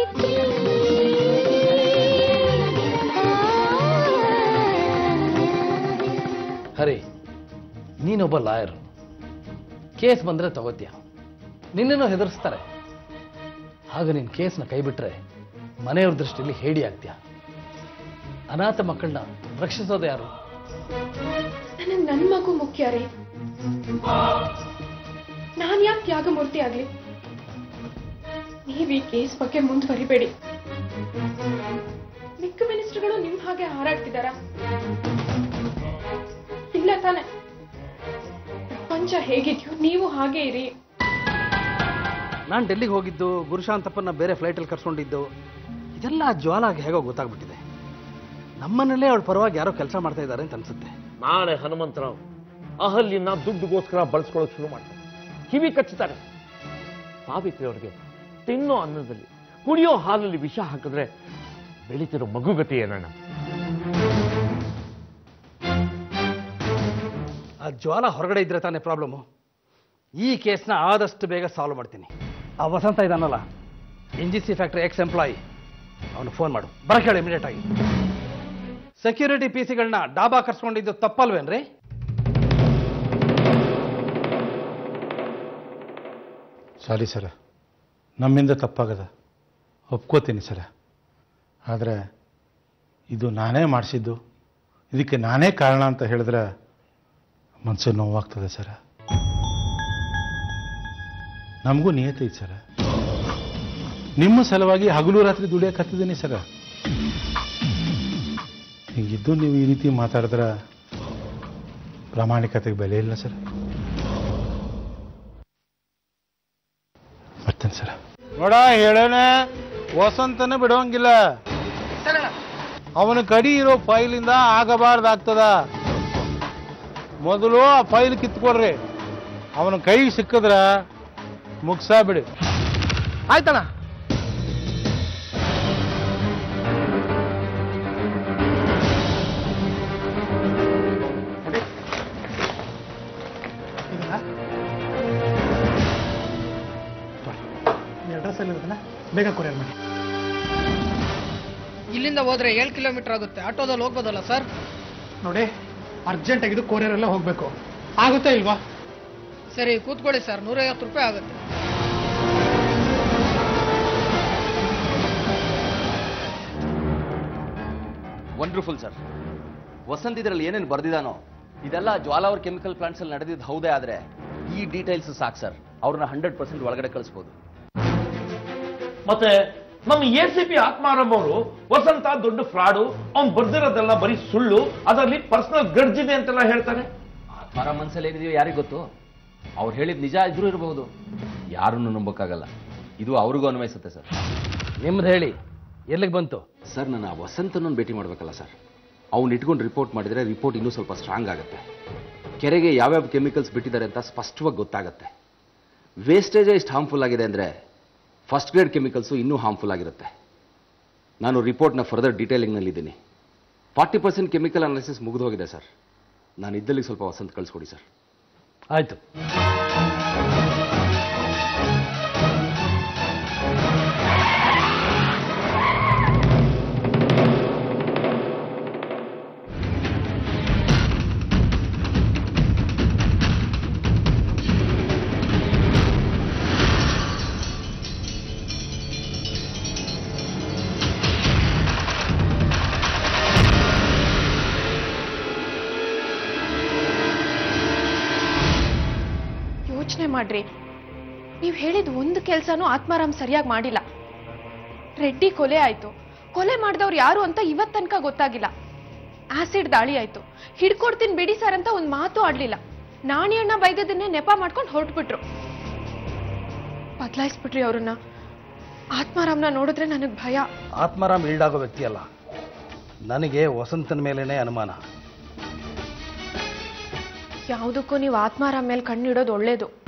ಪ್ರೀತಿ ಹರಿ ನೀನೊಬ್ಬ lawyer case ಬಂದ್ರೆ ತಗೋತೀಯ ನಿನ್ನನ್ನು ಹೆದರ್ಸ್ತಾರೆ ಆಗ ನೀನು ಕೇಸ್ನ ಕೈಬಿಟ್ರೆ ಮನೆಯವ್ರ ದೃಷ್ಟಿಯಲ್ಲಿ ಹೇಡಿ ಆಗ್ತೀಯ ಅನಾಥ ಮಕ್ಕಳನ್ನ ರಕ್ಷಿಸೋದು ಯಾರು ನನಗ್ ನನ್ ಮಗು ಮುಖ್ಯ ರೀ ನಾನ್ ಯಾಕೆ ತ್ಯಾಗಮೂರ್ತಿ ಆಗ್ಲಿ ನೀವ್ ಈ ಕೇಸ್ ಬಗ್ಗೆ ಮುಂದುವರಿಬೇಡಿ ಮಿಕ್ಕ ಮಿನಿಸ್ಟರ್ಗಳು ನಿಮ್ ಹಾಗೆ ಹಾರಾಡ್ತಿದಾರ ಇಲ್ಲ ತಾನೆ ಪ್ರಪಂಚ ಹೇಗಿದ್ಯೋ ನೀವು ಹಾಗೆ ಇರಿ ನಾನು ಡೆಲ್ಲಿಗೆ ಹೋಗಿದ್ದು ಗುರುಶಾಂತಪ್ಪನ ಬೇರೆ ಫ್ಲೈಟಲ್ಲಿ ಕರ್ಸ್ಕೊಂಡಿದ್ದು ಇದೆಲ್ಲ ಆ ಜ್ವಾಲಾಗಿ ಹೇಗೋ ಗೊತ್ತಾಗ್ಬಿಟ್ಟಿದೆ ನಮ್ಮನ್ನಲ್ಲೇ ಅವಳ ಪರವಾಗಿ ಯಾರೋ ಕೆಲಸ ಮಾಡ್ತಾ ಇದ್ದಾರೆ ಅಂತ ಅನ್ಸುತ್ತೆ ನಾಳೆ ಹನುಮಂತರಾವ್ ಅಹಲ್ಯನ ದುಡ್ಡುಗೋಸ್ಕರ ಬಳಸ್ಕೊಳ್ಳೋಕೆ ಶುರು ಮಾಡ್ತಾರೆ ಕಿವಿ ಕಚ್ಚುತ್ತಾರೆ ಸಾವಿತ್ರಿ ಅವ್ರಿಗೆ ತಿನ್ನೋ ಅನ್ನದಲ್ಲಿ ಕುಡಿಯೋ ಹಾಲಲ್ಲಿ ವಿಷ ಹಾಕಿದ್ರೆ ಬೆಳೀತಿರೋ ಮಗುಗತಿ ಏನಣ್ಣ ಆ ಜ್ವಾಲ ಹೊರಗಡೆ ಇದ್ರೆ ತಾನೇ ಪ್ರಾಬ್ಲಮ್ಮು ಈ ಕೇಸ್ನ ಆದಷ್ಟು ಬೇಗ ಸಾಲ್ವ್ ಮಾಡ್ತೀನಿ ಆ ವಸಂತ ಇದಾನಲ್ಲ N G C factory ex employee ಅವನು ಫೋನ್ ಮಾಡು ಬರಕ್ಕೆ ಹೇಳಿ ಇಮಿಡಿಯೇಟ್ ಆಗಿ ಸೆಕ್ಯೂರಿಟಿ ಪಿ ಸಿಗಳನ್ನ ಡಾಬಾ ಕರ್ಸ್ಕೊಂಡಿದ್ದು ತಪ್ಪಲ್ವೇನ್ರಿ ಸಾರಿ ಸರ ನಮ್ಮಿಂದ ತಪ್ಪಾಗದ ಒಪ್ಕೋತೀನಿ ಸರ ಆದರೆ ಇದು ನಾನೇ ಮಾಡಿಸಿದ್ದು ಇದಕ್ಕೆ ನಾನೇ ಕಾರಣ ಅಂತ ಹೇಳಿದ್ರೆ ಮನಸ್ಸು ನೋವಾಗ್ತದೆ ಸರ ನಮಗೂ ನಿಯತಿ ಐತೆ ಸರ ನಿಮ್ಮ ಸಲುವಾಗಿ ಹಗಲು ರಾತ್ರಿ ದುಡಿಯಕತ್ತಿದ್ದೀನಿ ಸರ ಹಿಂಗಿದ್ದು ನೀವು ಈ ರೀತಿ ಮಾತಾಡಿದ್ರೆ ಪ್ರಾಮಾಣಿಕತೆಗೆ ಬೆಲೆ ಇಲ್ಲ ಸರ್ ಬರ್ತೇನೆ ಸರ್ ನೋಡ ಹೇಳೋಣ ವಸಂತನ ಬಿಡುವಂಗಿಲ್ಲ ಅವನ ಕಡಿ ಇರೋ ಫೈಲಿಂದ ಆಗಬಾರ್ದಾಗ್ತದ ಮೊದಲು ಆ ಫೈಲ್ ಕಿತ್ಕೊಡ್ರಿ ಅವನ ಕೈ ಸಿಕ್ಕಿದ್ರ ಮುಗ್ಸಾ ಬಿಡಿ ಆಯ್ತಣ್ಣ ಅಡ್ರೆಸ್ ಎಲ್ಲಿರೋದನ್ನ ಬೇಗ ಕೊರಿಯರ್ ಮಾಡಿ ಇಲ್ಲಿಂದ ಹೋದ್ರೆ ಏಳು ಕಿಲೋಮೀಟರ್ ಆಗುತ್ತೆ ಆಟೋದಲ್ಲಿ ಹೋಗ್ಬೋದಲ್ಲ ಸರ್ ನೋಡಿ ಅರ್ಜೆಂಟ್ ಆಗಿದ್ದು ಕೊರಿಯರ್ ಎಲ್ಲ ಹೋಗ್ಬೇಕು ಆಗುತ್ತಾ ಇಲ್ವಾ ಸರಿ ಕೂತ್ಕೊಳ್ಳಿ ಸರ್ ನೂರೈವತ್ತು ರೂಪಾಯಿ ಆಗುತ್ತೆ ವಂಡರ್ಫುಲ್ ಸರ್ ವಸಂತ್ ಇದರಲ್ಲಿ ಏನೇನು ಬರ್ದಿದಾನೋ ಇದೆಲ್ಲ ಜ್ವಾಲಾವರ್ ಕೆಮಿಕಲ್ ಪ್ಲಾಂಟ್ಸ್ ಅಲ್ಲಿ ನಡೆದಿದ್ದು ಹೌದೇ ಆದ್ರೆ ಈ ಡೀಟೇಲ್ಸ್ ಸಾಕು ಸರ್ ಅವ್ರನ್ನ ಹಂಡ್ರೆಡ್ ಪರ್ಸೆಂಟ್ ಒಳಗಡೆ ಕಳಿಸ್ಬೋದು ಮತ್ತೆ ನಮ್ಮ ಎ ಸಿ ಪಿ ಆತ್ಮಾರಾಮ್ ಅವರು ವಸಂತ ದೊಡ್ಡ ಫ್ರಾಡು ಅವ್ನು ಬರ್ದಿರೋದೆಲ್ಲ ಬರೀ ಸುಳ್ಳು ಅದರಲ್ಲಿ ಪರ್ಸನಲ್ ಗಡ್ಜಿದೆ ಅಂತೆಲ್ಲ ಹೇಳ್ತಾನೆ ಆತ್ಮಾರ ಮನಸ್ಸಲ್ಲಿ ಏನಿದೆಯೋ ಯಾರಿಗೆ ಗೊತ್ತು ಅವ್ರು ಹೇಳಿದ ನಿಜ ಇದ್ರೂ ಇರಬಹುದು ಯಾರನ್ನು ನಂಬಕ್ಕಾಗಲ್ಲ ಇದು ಅವ್ರಿಗೂ ಅನ್ವಯಿಸುತ್ತೆ ಸರ್ ನಿಮ್ದು ಹೇಳಿ ಎಲ್ಲಿಗೆ ಬಂತು ಸರ್ ನಾನು ಆ ವಸಂತನನ್ನು ಭೇಟಿ ಮಾಡಬೇಕಲ್ಲ ಸರ್ ಅವ್ನು ಇಟ್ಕೊಂಡು ರಿಪೋರ್ಟ್ ಮಾಡಿದರೆ ರಿಪೋರ್ಟ್ ಇನ್ನೂ ಸ್ವಲ್ಪ ಸ್ಟ್ರಾಂಗ್ ಆಗುತ್ತೆ ಕೆರೆಗೆ ಯಾವ್ಯಾವ ಕೆಮಿಕಲ್ಸ್ ಬಿಟ್ಟಿದ್ದಾರೆ ಅಂತ ಸ್ಪಷ್ಟವಾಗಿ ಗೊತ್ತಾಗುತ್ತೆ ವೇಸ್ಟೇಜೇ ಇಷ್ಟು ಹಾರ್ಮ್ಫುಲ್ ಆಗಿದೆ ಅಂದರೆ ಫಸ್ಟ್ ಗ್ರೇಡ್ ಕೆಮಿಕಲ್ಸು ಇನ್ನೂ ಹಾರ್ಮ್ಫುಲ್ ಆಗಿರುತ್ತೆ ನಾನು ರಿಪೋರ್ಟ್ನ ಫರ್ದರ್ ಡೀಟೇಲಿಂಗ್ನಲ್ಲಿದ್ದೀನಿ ಫಾರ್ಟಿ ಪರ್ಸೆಂಟ್ ಕೆಮಿಕಲ್ ಅನಾಲಿಸಿಸ್ ಮುಗಿದು ಹೋಗಿದೆ ಸರ್ ನಾನು ಇದ್ದಲ್ಲಿ ಸ್ವಲ್ಪ ವಸಂತ ಕಳಿಸ್ಕೊಡಿ ಸರ್ ಆಯ್ತು ಯೋಚನೆ ಮಾಡ್ರಿ ನೀವು ಹೇಳಿದ ಒಂದು ಕೆಲಸನೂ ಆತ್ಮಾರಾಮ್ ಸರಿಯಾಗಿ ಮಾಡಿಲ್ಲ ರೆಡ್ಡಿ ಕೊಲೆ ಆಯ್ತು ಕೊಲೆ ಮಾಡಿದವ್ರು ಯಾರು ಅಂತ ಇವತ್ ತನಕ ಗೊತ್ತಾಗಿಲ್ಲ ಆಸಿಡ್ ದಾಳಿ ಆಯ್ತು ಹಿಡ್ಕೊಡ್ತೀನಿ ಬಿಡಿ ಸರ್ ಅಂತ ಒಂದ್ ಮಾತು ಆಡ್ಲಿಲ್ಲ ನಾಣಿಯಣ್ಣ ಬೈದದನ್ನೇ ನೆಪ ಮಾಡ್ಕೊಂಡು ಹೊರಟ್ಬಿಟ್ರು ಬದಲಾಯಿಸ್ಬಿಟ್ರಿ ಅವ್ರನ್ನ ಆತ್ಮಾರಾಮ್ನ ನೋಡಿದ್ರೆ ನನಗ್ ಭಯ ಆತ್ಮಾರಾಮ್ ಈಲ್ಡಾಗೋ ವ್ಯಕ್ತಿ ಅಲ್ಲ ನನಗೆ ವಸಂತನ ಮೇಲೇನೆ ಅನುಮಾನ ಯಾವುದಕ್ಕೂ ನೀವು ಆತ್ಮಾರಾಮ್ ಮೇಲೆ ಕಣ್ಣಿಡೋದು ಒಳ್ಳೇದು